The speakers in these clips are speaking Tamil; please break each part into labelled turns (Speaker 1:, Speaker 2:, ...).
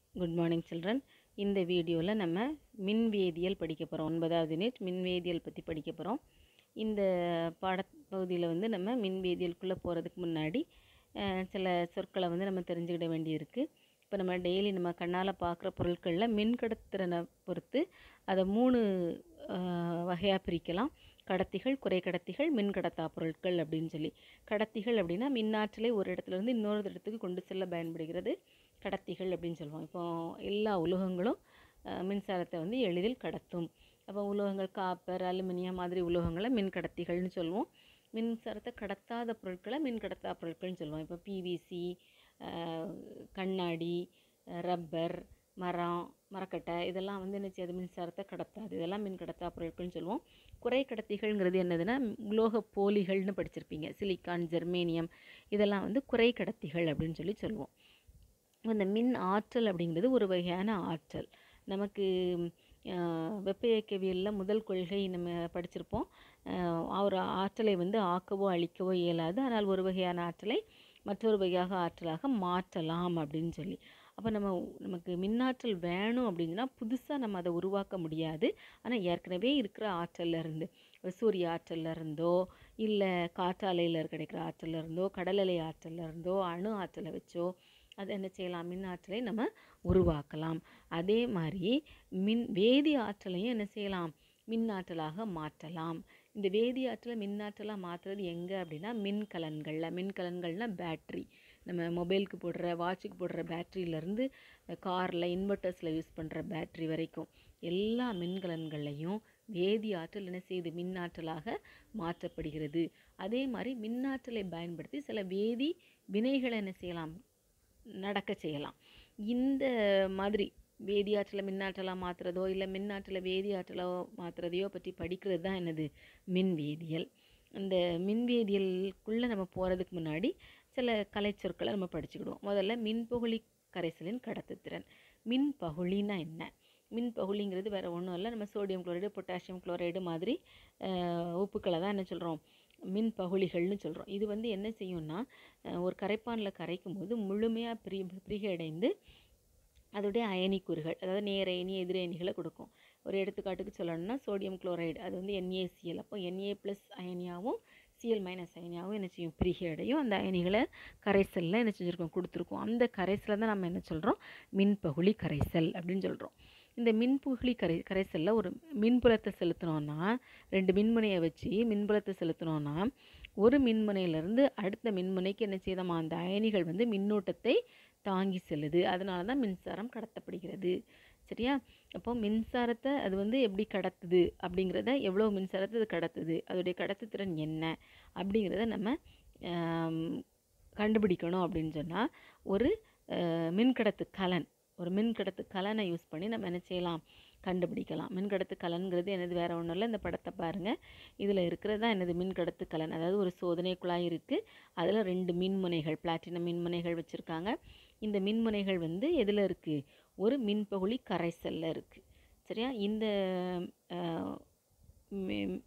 Speaker 1: குட் மார்னிங் சில்ட்ரன் இந்த வீடியோவில் நம்ம மின்வேதியியல் படிக்க போகிறோம் ஒன்பதாவது யூனிட் மின்வேதியியல் பற்றி படிக்க போகிறோம் இந்த பாடப்பகுதியில் வந்து நம்ம மின்வேதியியலுக்குள்ளே போகிறதுக்கு முன்னாடி அஹ், சில சொற்களை வந்து நம்ம தெரிஞ்சுக்கிட வேண்டியிருக்கு இப்போ நம்ம டெய்லி நம்ம கண்ணால் பார்க்குற பொருட்களில் மின்கடத்திறனை பொறுத்து அதை மூணு வகையாக பிரிக்கலாம் கடத்திகள் குறைக்கடத்திகள் மின்கடத்தா பொருட்கள் அப்படின்னு சொல்லி கடத்திகள் அப்படின்னா மின்னாற்றலை ஒரு இடத்துல இருந்து இன்னொரு இடத்துக்கு கொண்டு செல்ல பயன்படுகிறது கடத்திகள் அப்படின்னு சொல்லுவோம் இப்போ எல்லா உலோகங்களும் அஹ், மின்சாரத்தை வந்து எளிதில் கடத்தும் அப்போ உலோகங்கள் காப்பர் அலுமினியம் மாதிரி உலோகங்களை மின் கடத்திகள்னு சொல்லுவோம் மின்சாரத்தை கடத்தாத பொருட்களை மின் கடத்தா பொருட்கள்னு சொல்லுவோம் இப்போ பிவிசி கண்ணாடி அஹ், ரப்பர் மரம் மரக்கட்டை இதெல்லாம் வந்து என்ன செய்யாது மின்சாரத்தை கடத்தாது இதெல்லாம் மின் கடத்தா பொருட்கள்னு சொல்லுவோம் குறை கடத்திகள்ங்கிறது என்னதுன்னா உலோக போலிகள்னு படிச்சிருப்பீங்க சிலிக்கான் ஜெர்மேனியம் இதெல்லாம் வந்து குறை கடத்திகள் அப்படின்னு சொல்லி சொல்லுவோம் இந்த மின் ஆற்றல் அப்படிங்கிறது ஒரு வகையான ஆற்றல் நமக்கு ஆஹ், வெப்ப இயக்கவியலில் முதல் கொள்கை நம்ம படிச்சிருப்போம் ஆஹ், ஒரு ஆற்றலை வந்து ஆக்கவோ அழிக்கவோ இயலாது ஆனால் ஒரு வகையான ஆற்றலை மற்றொரு வகையாக ஆற்றலாக மாற்றலாம் அப்படின்னு சொல்லி அப்போ நம்ம நமக்கு மின்னாற்றல் வேணும் அப்படின்னா புதுசாக நம்ம அதை உருவாக்க முடியாது ஆனால் ஏற்கனவே இருக்கிற ஆற்றல்ல இருந்து ஒரு சூரிய ஆற்றல்ல இருந்தோ இல்லை காற்றாலையில் கிடைக்கிற ஆற்றல்ல இருந்தோ கடலலை ஆற்றல்ல இருந்தோ அணு ஆற்றலை வச்சோ அதை என்ன செய்யலாம் மின் ஆற்றலை நம்ம உருவாக்கலாம் அதே மாதிரி மின் வேதி ஆற்றலையும் என்ன செய்யலாம் மின் ஆற்றலாக மாற்றலாம் இந்த வேதி ஆற்றலை மின்னாற்றலாக மாற்றுறது எங்கே அப்படின்னா மின்கலன்களில் மின்கலன்கள்னால் பேட்ரி நம்ம மொபைலுக்கு போடுற வாட்சுக்கு போடுற பேட்டரியிலேருந்து காரில் இன்வெர்ட்டர்ஸில் யூஸ் பண்ணுற பேட்ரி வரைக்கும் எல்லா மின்கலன்கள்லையும் வேதி ஆற்றல் என்ன செய்யுது மின்னாற்றலாக மாற்றப்படுகிறது அதே மாதிரி மின்னாற்றலை பயன்படுத்தி சில வேதி வினைகளை என்ன செய்யலாம் நடக்க செய்யலாம் இந்த மாதிரி வேதியாற்றலை மின்னாற்றலாக மாற்றுறதோ இல்லை மின்னாற்றலை வேதியாற்றலோ மாற்றுறதையோ பற்றி படிக்கிறது தான் என்னது மின்வேதியியல் அந்த மின்வேதியியலுக்குள்ளே நம்ம போகிறதுக்கு முன்னாடி சில கலைச்சொற்களை நம்ம படிச்சுக்கிடுவோம் முதல்ல மின்பகுளி கரைசலின் கடத்துத்திறன் மின்பகுளின்னா என்ன மின்பகுளிங்கிறது வேறு ஒன்றும் இல்லை நம்ம சோடியம் குளோரைடு பொட்டாசியம் குளோரைடு மாதிரி அஹ், உப்புக்களை தான் என்ன சொல்கிறோம் மின் பகுளிகள்னு சொல்கிறோம் இது வந்து என்ன செய்யும்னா அஹ், ஒரு கரைப்பானில் கரைக்கும் போது முழுமையாக பிரி பிரிகடைந்து அதோடைய அயனிக்கூறுகள் அதாவது நேர அயனி எதிர் அயனிகளை கொடுக்கும் ஒரு எடுத்துக்காட்டுக்கு சொல்லணும்னா சோடியம் குளோரைடு அது வந்து NaCl அப்போ Na ப்ளஸ் அயனியாகவும் Cl மைனஸ் அயனியாகவும் என்ன செய்யும் பிரிகடையும் அந்த அயனிகளை கரைசலில் என்ன செஞ்சுருக்கோம் கொடுத்துருக்கோம் அந்த கரைசலை தான் நம்ம என்ன சொல்கிறோம் மின்பகுளி கரைசல் அப்படின்னு சொல்கிறோம் இந்த மின்புகுளி கரை கரைசலில் ஒரு மின்புலத்தை செலுத்தினோன்னா ரெண்டு மின்முனையை வச்சு மின்புலத்தை செலுத்தினோன்னா ஒரு மின்முனையிலேருந்து அடுத்த மின்முனைக்கு என்ன செய்தோமா அந்த அயனிகள் வந்து மின்னூட்டத்தை தாங்கி செல்லுது அதனால தான் மின்சாரம் கடத்தப்படுகிறது சரியா அப்போ மின்சாரத்தை அது வந்து எப்படி கடத்துது அப்படிங்கிறத எவ்வளோ மின்சாரத்தை அது கடத்துது அதோடைய கடத்துத்திறன் என்ன அப்படிங்கிறத நம்ம ஆம், கண்டுபிடிக்கணும் அப்படின்னு சொன்னால் ஒரு அஹ், மின்கடத்து கலன் ஒரு மின்கடத்து கலனை யூஸ் பண்ணி நம்ம என்ன செய்யலாம் கண்டுபிடிக்கலாம் மின்கடத்து கலன்கிறது என்னது வேற ஒன்றும் இல்லை இந்த படத்தை பாருங்கள் இதில் இருக்கிறது தான் என்னது மின்கடத்து கலன் அதாவது ஒரு சோதனை குழாய் இருக்குது அதில் ரெண்டு மின்முனைகள் பிளாட்டினம் மின்முனைகள் வச்சுருக்காங்க இந்த மின்முனைகள் வந்து எதில் இருக்குது ஒரு மின்பகுளி கரைசலில் இருக்குது சரியா இந்த அஹ், மி-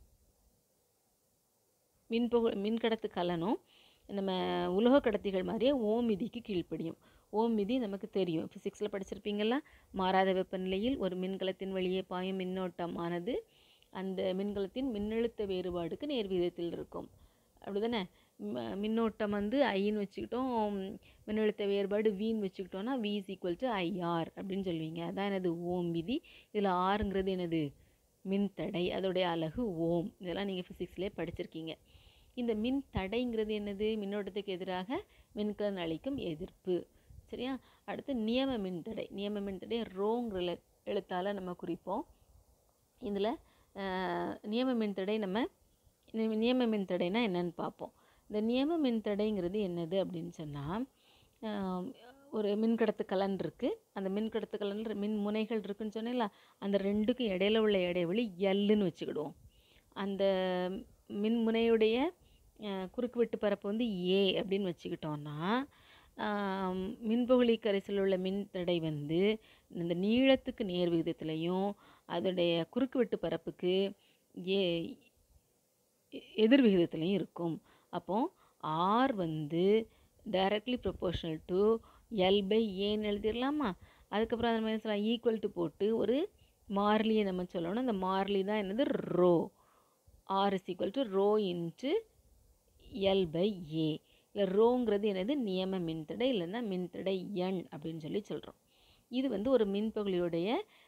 Speaker 1: மின்பகு மின்கடத்து கலனும் நம்ம உலோக கடத்திகள் மாதிரியே ஓம் விதிக்கு கீழ்ப்படியும் ஓம் விதி நமக்கு தெரியும் ஃபிசிக்ஸில் படிச்சிருப்பீங்கள்ல மாறாத வெப்பநிலையில் ஒரு மின்கலத்தின் வழியே பாயும் மின்னோட்டமானது அந்த மின்கலத்தின் மின்னழுத்த வேறுபாடுக்கு நேர் விகிதத்தில் இருக்கும் அப்படிதானே ம- மின்னோட்டம் வந்து ஐன்னு வச்சுக்கிட்டோம் மின்னழுத்த வேறுபாடு வின்னு வச்சுக்கிட்டோம்னா V is equal to IR அப்படின்னு சொல்லுவீங்க அதான் எனது ஓம் விதி இதில் ஆறுங்கிறது என்னது மின்தடை அதோடைய அலகு ஓம் இதெல்லாம் நீங்கள் ஃபிசிக்ஸ்லேயே படிச்சிருக்கீங்க இந்த மின் தடைங்கிறது என்னது மின்னோட்டத்துக்கு எதிராக மின்கலன் அளிக்கும் எதிர்ப்பு சரியா அடுத்து நியம மின்தடை நியம மின்தடை ரோங்கிற எழுத்தால் நம்ம குறிப்போம் இதில் நியம மின்தடை நம்ம நி- நியம மின்தடைனா என்னன்னு பார்ப்போம் இந்த நியம மின்தடைங்கிறது என்னது அப்படின்னு சொன்னால் ஒரு மின்கடத்து கலன் இருக்குது அந்த மின்கடத்து கலன் மின் முனைகள் இருக்குன்னு சொன்னேன்ல அந்த ரெண்டுக்கும் இடையில உள்ள இடைவெளி எல்லுன்னு வச்சுக்கிடுவோம் அந்த மின்முனையுடைய அஹ், குறுக்கு வெட்டு பரப்பு வந்து ஏ அப்படின்னு வச்சுக்கிட்டோன்னா ஆம், மின்பகுளி கரைசலில் உள்ள மின்தடை வந்து இந்த நீளத்துக்கு நேர் விகிதத்துலையும் அதோடைய குறுக்கு வெட்டு பரப்புக்கு ஏ எ- எதிர் விகிதத்துலையும் இருக்கும் அப்போ ஆர் வந்து directly proportional to L by ஏன்னு எழுதிடலாமா அதுக்கப்புறம் அந்த மாதிரி சொல்லலாம் ஈக்குவல் டு போட்டு ஒரு மாறிலியை நம்ம சொல்லணும் அந்த மாறிலி தான் என்னது rho R is equal to rho into L by A இல்லை ரோங்கிறது என்னது நியம மின்தடை இல்லைன்னா மின்தடை எண் அப்படின்னு சொல்லி சொல்கிறோம் இது வந்து ஒரு மின்பகுளியுடைய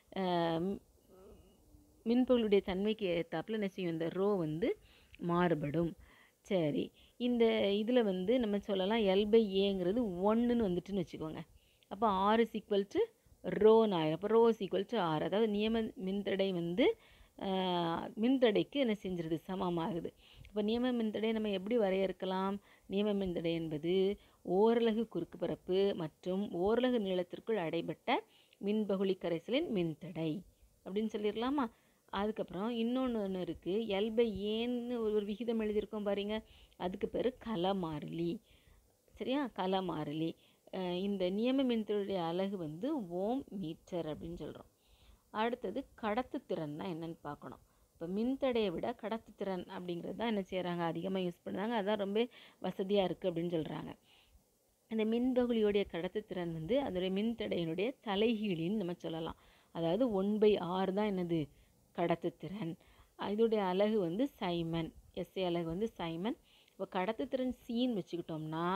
Speaker 1: மின்பகுளியுடைய தன்மைக்கு ஏற்றாப்புல என்ன செய்யும் இந்த ரோ வந்து மாறுபடும் சரி இந்த இதில் வந்து நம்ம சொல்லலாம் எல் பை ஏங்கிறது ஒன்றுன்னு வந்துட்டுன்னு வச்சுக்கோங்க அப்போ ஆர் இஸ் ஈக்குவல் டு ரோன்னு ஆயிரும் அப்போ rho is equal to R அதாவது நியம மின்தடை வந்து மின்தடைக்கு என்ன செஞ்சிருது சமமாகுது இப்போ நியம மின்தடை நம்ம எப்படி வரையறுக்கலாம் நியம மின்தடை என்பது ஓரலகு குறுக்கு பரப்பு மற்றும் ஓரலகு நீளத்திற்குள் அடைபட்ட மின்பகுளி கரைசலின் மின்தடை அப்படின்னு சொல்லிடலாமா அதுக்கப்புறம் இன்னொன்று ஒன்று இருக்குது எல் பை ஏன்னு ஒரு ஒரு விகிதம் எழுதியிருக்கோம் பாருங்க அதுக்கு பேர் கலமாறிலி சரியா கலமாறிலி இந்த நியம மின்தடையுடைய அலகு வந்து ஓம் மீட்டர் அப்படின்னு சொல்கிறோம் அடுத்தது கடத்துத்திறன்னா என்னன்னு பார்க்கணும் இப்போ மின்தடையை விட கடத்துத்திறன் அப்படிங்கிறது தான் என்ன செய்கிறாங்க அதிகமாக யூஸ் பண்ணுறாங்க அதான் ரொம்ப வசதியாக இருக்குது அப்படின்னு சொல்கிறாங்க இந்த மின்பகுளியோடைய கடத்துத்திறன் வந்து அதோடைய மின்தடையினுடைய தலைகீழின்னு நம்ம சொல்லலாம் அதாவது ஒன் பை ஆறு தான் என்னது கடத்துத்திறன் இதோடைய அலகு வந்து சைமன் எஸ்ஏ அலகு வந்து சைமன் இப்போ கடத்துத்திறன் சின்னு வச்சுக்கிட்டோம்னா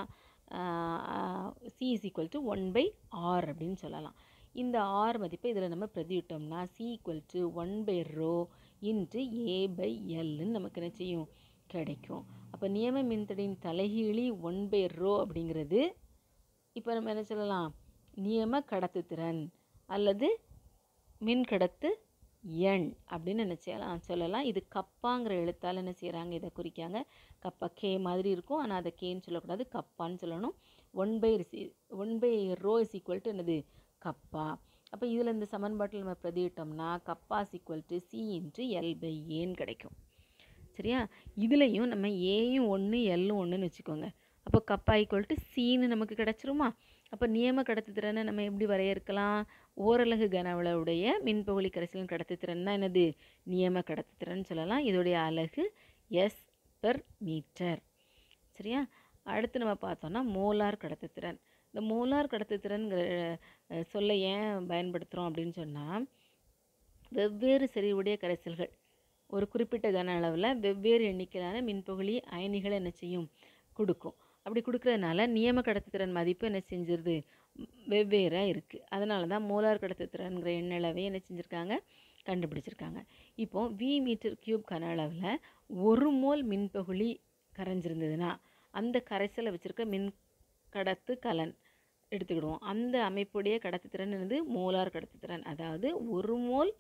Speaker 1: C is equal to one by R அப்படின்னு சொல்லலாம் இந்த ஆர் மதிப்பை இதில் நம்ம பிரதிவிட்டோம்னா C equal to one by rho into A by எல்லுன்னு நமக்கு என்ன செய்யும் கிடைக்கும் அப்போ நியம மின்தடையின் தலைகீழி ஒன் பை ரோ அப்படிங்கிறது இப்போ நம்ம என்ன சொல்லலாம் நியம கடத்துத்திறன் அல்லது மின் கடத்து எண் அப்படின்னு என்ன செய்யலாம் சொல்லலாம் இது கப்பாங்கிற எழுத்தால் என்ன செய்கிறாங்க இதை குறிக்காங்க கப்பா கே மாதிரி இருக்கும் ஆனால் அதை கேன்னு சொல்லக்கூடாது கப்பான்னு சொல்லணும் ஒன் பை ரிசி one by rho is equal to என்னது கப்பா அப்போ இதில் இந்த சமன்பாட்டில் நம்ம பிரதிவிட்டோம்னா kappa is equal to C into L by ஏன்னு கிடைக்கும் சரியா இதுலேயும் நம்ம ஏயும் ஒன்று எல்லும் ஒன்றுன்னு வச்சுக்கோங்க அப்போ கப்பா ஈக்குவல் டு சின்னு நமக்கு கிடச்சிருமா அப்போ நியம கடத்துத்திறனை நம்ம எப்படி வரையறுக்கலாம் ஓரலகு கனவளவுடைய மின்பகுளி கரைசலின் கடத்துத்திறன் தான் என்னது நியம கடத்துத்திறன் சொல்லலாம் இதோடைய அலகு எஸ் பெர் மீட்டர் சரியா அடுத்து நம்ம பார்த்தோன்னா மோலார் கடத்துத்திறன் இந்த மோலார் கடத்துத்திறன்கிற சொல்ல ஏன் பயன்படுத்துகிறோம் அப்படின்னு சொன்னால் வெவ்வேறு செறிவுடைய கரைசல்கள் ஒரு குறிப்பிட்ட கன அளவில் வெவ்வேறு எண்ணிக்கையிலான மின்பகுளி அயனிகளை என்ன செய்யும் கொடுக்கும் அப்படி கொடுக்கறதுனால நியம கடத்துத்திறன் மதிப்பு என்ன செஞ்சிருது வெவ்வேறாக இருக்குது அதனால தான் மோலார் கடத்துத்திறன்கிற எண்ணளவை என்ன செஞ்சுருக்காங்க கண்டுபிடிச்சிருக்காங்க இப்போ வி மீட்டர் கியூப் கன அளவில் ஒரு மோல் மின்பகுளி கரைஞ்சிருந்ததுன்னா அந்த கரைசலை வச்சுருக்க மின் கடத்து கலன் எடுத்துக்கிடுவோம் அந்த அமைப்புடைய கடத்துத்திறன் என்னது மோலார் கடத்துத்திறன் அதாவது ஒரு மோல்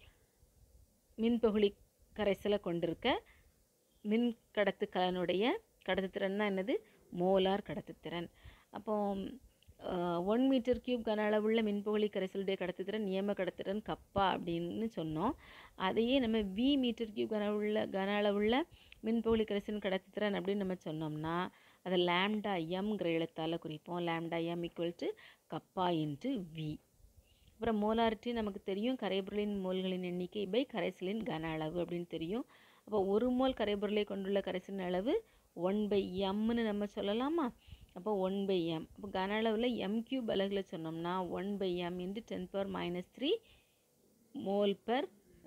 Speaker 1: மின்பகுளி கரைசலை கொண்டிருக்க மின் கடத்து கலனுடைய கடத்துத்திறன் தான் என்னது மோலார் கடத்துத்திறன் அப்போ ஒன் மீட்டர் கியூப் கன அளவுள்ள மின்பகுளி கரைசலுடைய கடத்துத்திறன் நியம கடத்துத்திறன் கப்பா அப்படின்னு சொன்னோம் அதையே நம்ம வி மீட்டர் கியூப் கன உள்ள கன அளவுள்ள மின்பகுளி கரைசலின் கடத்துத்திறன் அப்படின்னு நம்ம சொன்னோம்னா அதை லேம்டா எம்ங்கிற எழுத்தால் குறிப்போம் lambda M equal to kappa into V அப்புறம் மோலாரிட்டி நமக்கு தெரியும் கரைபொருளின் மோல்களின் எண்ணிக்கை பை கரைசலின் கன அளவு அப்படின்னு தெரியும் அப்போ ஒரு மோல் கரைபொருளை கொண்டுள்ள கரைசலின் அளவு ஒன் பை எம்னு நம்ம சொல்லலாமா அப்போ ஒன் பை எம் அப்போ கன அளவில் எம் கியூப் அலகில் சொன்னோம்னா one by M into ten power minus three mole per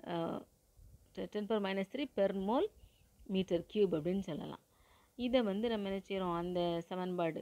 Speaker 1: ten power minus three per mole metre cube அப்படின்னு சொல்லலாம் இதை வந்து நம்ம என்ன செய்கிறோம் அந்த சமன்பாடு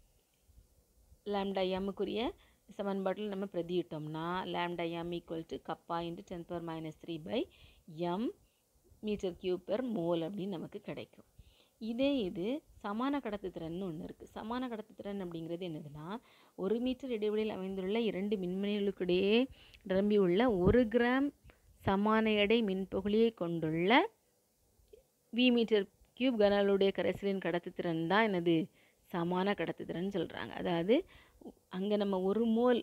Speaker 1: லேம்டா எம்முக்குரிய சமன்பாட்டில் நம்ம பிரதியிட்டோம்னா lambda M equal to kappa into ten power minus three by M metre cube per mole அப்படின்னு நமக்கு கிடைக்கும் இதே இது சமான கடத்துத்திறன் ஒன்று இருக்குது சமான கடத்துத்திறன் அப்படிங்கிறது என்னதுன்னா ஒரு மீட்டர் இடைவெளியில் அமைந்துள்ள இரண்டு மின்மணிகளுக்கிடையே நிரம்பியுள்ள ஒரு கிராம் சமான எடை மின்பகுளியை கொண்டுள்ள வி மீட்டர் கியூப் கனலுடைய கரைசலின் கடத்துத்திறன் தான் என்னது சமான கடத்துத்திறன் சொல்கிறாங்க அதாவது அங்கே நம்ம ஒரு மோல்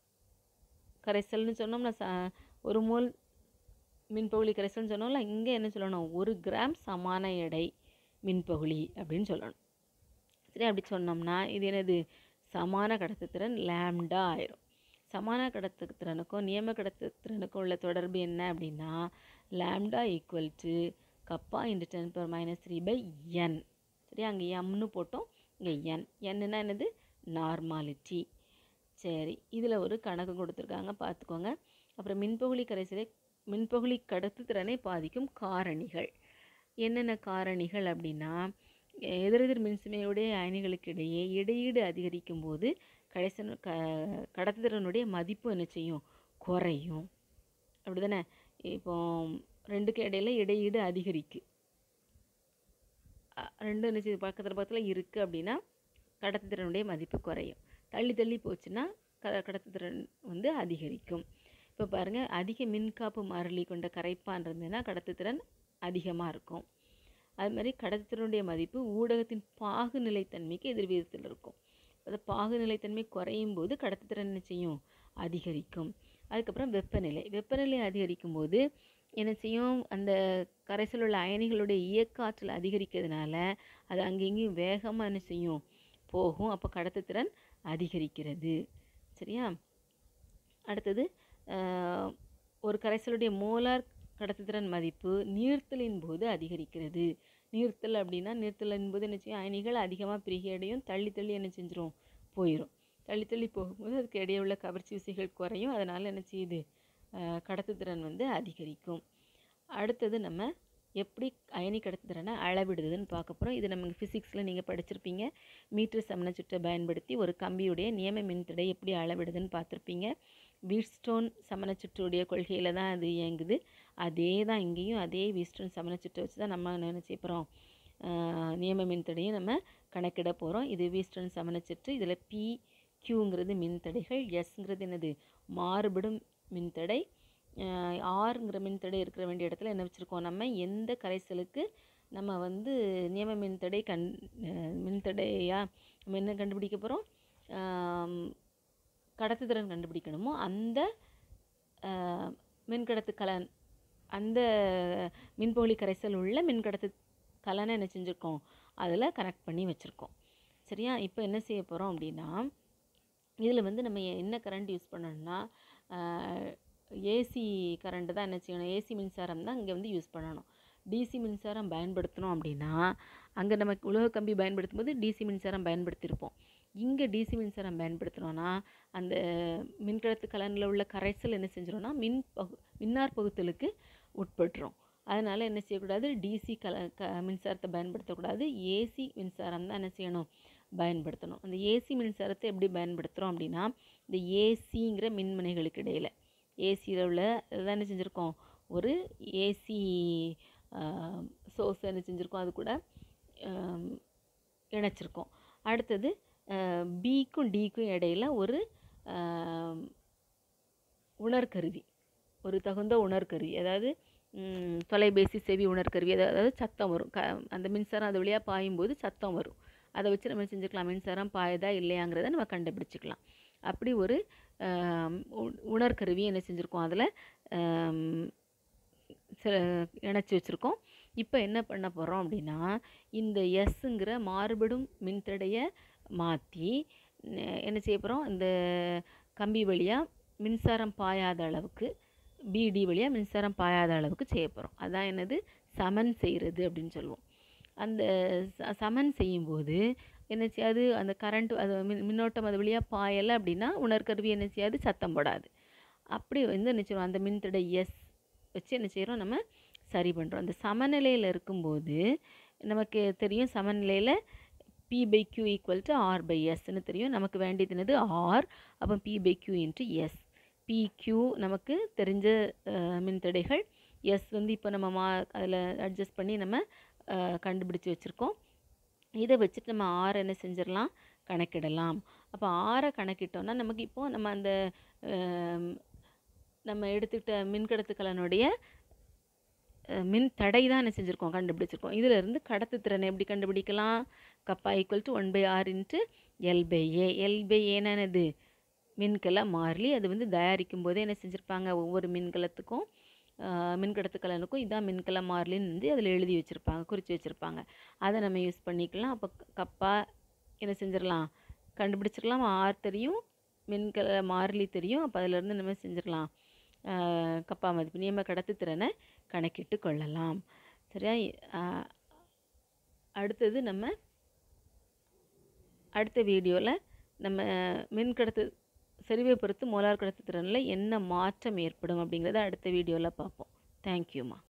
Speaker 1: கரைசல்னு சொன்னோம்னா ச ஒரு மோல் மின்பகுளி கரைசல்னு சொன்னோம்ல இங்கே என்ன சொல்லணும் ஒரு கிராம் சமான எடை மின்பகுளி அப்படின்னு சொல்லணும் சரி அப்படி சொன்னோம்னா இது என்னது சமான கடத்துத்திறன் லேம்டா ஆயிரும் சமான கடத்துத்திறனுக்கும் நியம கடத்துத்திறனுக்கும் உள்ள தொடர்பு என்ன அப்படின்னா lambda equal to kappa into ten power minus three by N சரி அங்கே எம்னு போட்டோம் இங்கே என் என்னன்னா என்னது நார்மாலிட்டி சரி இதில் ஒரு கணக்கு கொடுத்துருக்காங்க பார்த்துக்கோங்க அப்புறம் மின்பகுளி கரைசலை மின்பகுளி கடத்துத்திறனை பாதிக்கும் காரணிகள் என்னென்ன காரணிகள் அப்படின்னா எதிரெதிர் மின்சுமையுடைய அயனிகளுக்கு இடையே இடையீடு அதிகரிக்கும் போது கடைசன் க கடத்துத்திறனுடைய மதிப்பு என்ன செய்யும் குறையும் அப்படி தானே இப்போ ரெண்டுக்கு இடையில இடையீடு அதிகரிக்கு அ- ரெண்டும் என்ன செய்யுது பக்கத்தில் பக்கத்தில் இருக்குது அப்படின்னா கடத்துத்திறனுடைய மதிப்பு குறையும் தள்ளி தள்ளி போச்சுன்னா க கடத்துத்திறன் வந்து அதிகரிக்கும் இப்போ பாருங்கள் அதிக மின்காப்பு மாறிலி கொண்ட கரைப்பான் இருந்ததுன்னா கடத்துத்திறன் அதிகமாக இருக்கும் அது மாதிரி கடத்துத்திறனுடைய மதிப்பு ஊடகத்தின் பாகு நிலைத்தன்மைக்கு எதிர்விகிதத்தில் இருக்கும் அது பாகு நிலைத்தன்மை குறையும் போது கடத்துத்திறன் என்ன செய்யும் அதிகரிக்கும் அதுக்கப்புறம் வெப்பநிலை வெப்பநிலை அதிகரிக்கும் போது என்ன செய்யும் அந்த கரைசல் உள்ள அயனிகளுடைய இயக்க ஆற்றல் அதிகரிக்கிறதுனால அது அங்கேயும் வேகமாக என்ன செய்யும் போகும் அப்போ கடத்துத்திறன் அதிகரிக்கிறது சரியா அடுத்தது ஆஹ், ஒரு கரைசலுடைய மோலார் கடத்துத்திறன் மதிப்பு நீர்த்தலின் போது அதிகரிக்கிறது நீர்த்தல் அப்படின்னா நீர்த்தலின் போது என்ன செய்யும் அயனிகள் அதிகமாக பிரிகையடையும் தள்ளி தள்ளி என்ன செஞ்சிரும் போயிடும் தள்ளி தள்ளி போகும்போது அதுக்கு இடையே உள்ள கவர்ச்சி விசைகள் குறையும் அதனால் என்ன செய்யுது ஆஹ், கடத்துத்திறன் வந்து அதிகரிக்கும் அடுத்தது நம்ம எப்படி அயனி கடத்துத்திறனை அளவிடுதுன்னு பார்க்க போகிறோம் இது நம்ம ஃபிசிக்ஸில் நீங்கள் படிச்சிருப்பீங்க மீட்டர் சமண சுற்றை பயன்படுத்தி ஒரு கம்பியுடைய நியம மின்தடை எப்படி அளவிடுதுன்னு பார்த்துருப்பீங்க வீட்ஸ்டோன் சமண சுற்றுடைய கொள்கையில் தான் அது இயங்குது அதே தான் இங்கேயும் அதே வீட்ஸ்டோன் சமண சுற்றை வச்சு தான் நம்ம நினச்சி போகிறோம் நியம மின்தடையும் நம்ம கணக்கிட போகிறோம் இது வீஸ்டர்ன் சமணச்சுற்று இதில் பி கியூங்கிறது மின்தடைகள் எஸ்ங்கிறது என்னது மாறுபடும் மின்தடை ஆறுங்கிற மின்தடை இருக்கிற வேண்டிய இடத்துல என்ன வச்சுருக்கோம் நம்ம எந்த கரைசலுக்கு நம்ம வந்து நியம மின்தடை கண் அஹ் மின்தடையாக நம்ம என்ன கண்டுபிடிக்க போகிறோம் கடத்துத்திறன் கண்டுபிடிக்கணுமோ அந்த ஆஹ், மின்கடத்து கலன் அந்த மின்பகுளி கரைசல் உள்ள மின்கடத்து கலனை என்ன செஞ்சுருக்கோம் அதில் கனெக்ட் பண்ணி வச்சுருக்கோம் சரியா இப்போ என்ன செய்ய போகிறோம் அப்படின்னா இதில் வந்து நம்ம என்ன கரண்ட் யூஸ் பண்ணணும்னா ஏசி கரண்ட்டு தான் என்ன செய்யணும் ஏசி மின்சாரம் தான் இங்கே வந்து யூஸ் பண்ணணும் டிசி மின்சாரம் பயன்படுத்தணும் அப்படின்னா அங்கே நமக்கு உலோக கம்பி பயன்படுத்தும் போது டிசி மின்சாரம் பயன்படுத்தியிருப்போம் இங்கே டிசி மின்சாரம் பயன்படுத்தினோன்னா அந்த மின்கடத்து கலனில் உள்ள கரைசல் என்ன செஞ்சிடும்னா மின் பகு மின்னார் பகுத்தலுக்கு உட்பட்டுரும் அதனால் என்ன செய்யக்கூடாது டிசி கல க மின்சாரத்தை பயன்படுத்தக்கூடாது ஏசி மின்சாரம் தான் என்ன செய்யணும் பயன்படுத்தணும் அந்த ஏசி மின்சாரத்தை எப்படி பயன்படுத்துகிறோம் அப்படின்னா இந்த ஏசிங்கிற மின்முனைகளுக்கு இடையில் ஏசியில் உள்ள இதான் என்ன செஞ்சுருக்கோம் ஒரு ஏசி சோர்ஸ் என்ன செஞ்சுருக்கோம் அது கூட ஆம், இணைச்சிருக்கோம் அடுத்தது பிக்கும் டிக்கும் இடையில ஒரு ஆம், உணர்கருவி ஒரு தகுந்த உணர்கருவி அதாவது ம், தொலைபேசி செவி உணர்கருவி அதாவது அதாவது சத்தம் வரும் க அந்த மின்சாரம் அது வழியாக பாயும்போது சத்தம் வரும் அதை வச்சு நம்ம செஞ்சுக்கலாம் மின்சாரம் பாயுதா இல்லையாங்கிறத நம்ம கண்டுபிடிச்சிக்கலாம் அப்படி ஒரு ஆம், உ- உணர்கருவி என்ன செஞ்சுருக்கோம் அதில் சில இணைச்சி வச்சுருக்கோம் இப்போ என்ன பண்ண போகிறோம் அப்படின்னா இந்த எஸ்ஸுங்கிற மாறுபடும் மின்தடையை மாற்றி என்ன செய்ய போகிறோம் இந்த கம்பி வழியாக மின்சாரம் பாயாத அளவுக்கு பிடி வழியாக மின்சாரம் பாயாத அளவுக்கு செய்ய போகிறோம் அதான் என்னது சமன் செய்கிறது அப்படின்னு சொல்லுவோம் அந்த ச- சமன் செய்யும்போது என்ன செய்யாது அந்த கரண்ட் அது மின் மின்னோட்டம் அது வழியாக பாயலை அப்படின்னா உணர்கருவி என்ன செய்யாது சத்தம் போடாது அப்படி வந்து என்ன செய்வோம் அந்த மின்தடை எஸ் வச்சு என்ன செய்கிறோம் நம்ம சரி பண்ணுறோம் அந்த சமநிலையில் இருக்கும்போது நமக்கு தெரியும் சமநிலையில் P by Q equal to R by எஸ்ன்னு தெரியும் நமக்கு வேண்டியது என்னது ஆர் அப்போ P by Q into S P Q நமக்கு தெரிஞ்ச அஹ், மின்தடைகள் எஸ் வந்து இப்போ நம்ம மா அதில் அட்ஜஸ்ட் பண்ணி நம்ம அஹ், கண்டுபிடிச்சு வச்சுருக்கோம் இதை வச்சுட்டு நம்ம ஆர் என்ன செஞ்சிடலாம் கணக்கிடலாம் அப்போ ஆரை கணக்கிட்டோம்னா நமக்கு இப்போ நம்ம அந்த அஹ், நம்ம எடுத்துக்கிட்ட மின்கடத்து கலனுடைய அஹ், மின் தடை தான் என்ன செஞ்சுருக்கோம் கண்டுபிடிச்சிருக்கோம் இதில் இருந்து கடத்துத்திறனை எப்படி கண்டுபிடிக்கலாம் kappa equal to one by R into L by A L by ஏனானது மின்கல மாறிலி அது வந்து தயாரிக்கும் போதே என்ன செஞ்சுருப்பாங்க ஒவ்வொரு மின்கலத்துக்கும் ஆஹ், மின்கடத்து கலனுக்கும் இதான் மின்கல மாறிலின்னு வந்து அதில் எழுதி வச்சுருப்பாங்க குறித்து வச்சுருப்பாங்க அதை நம்ம யூஸ் பண்ணிக்கலாம் அப்போ கப்பா என்ன செஞ்சிடலாம் கண்டுபிடிச்சிடலாம் ஆர் தெரியும் மின்கல மாறிலி தெரியும் அப்போ அதிலேருந்து நம்ம செஞ்சிடலாம் ஆஹ், கப்பா மதிப்பு நியம கடத்துத்திறனை கணக்கிட்டு கொள்ளலாம் சரியா ஆஹ், அடுத்தது நம்ம அடுத்த வீடியோவில் நம்ம மின்கடத்து செறிவை பொறுத்து மோலார் கடத்துத்திறனில் என்ன மாற்றம் ஏற்படும் அப்படிங்கிறத அடுத்த வீடியோவில் பார்ப்போம் தேங்க்யூம்மா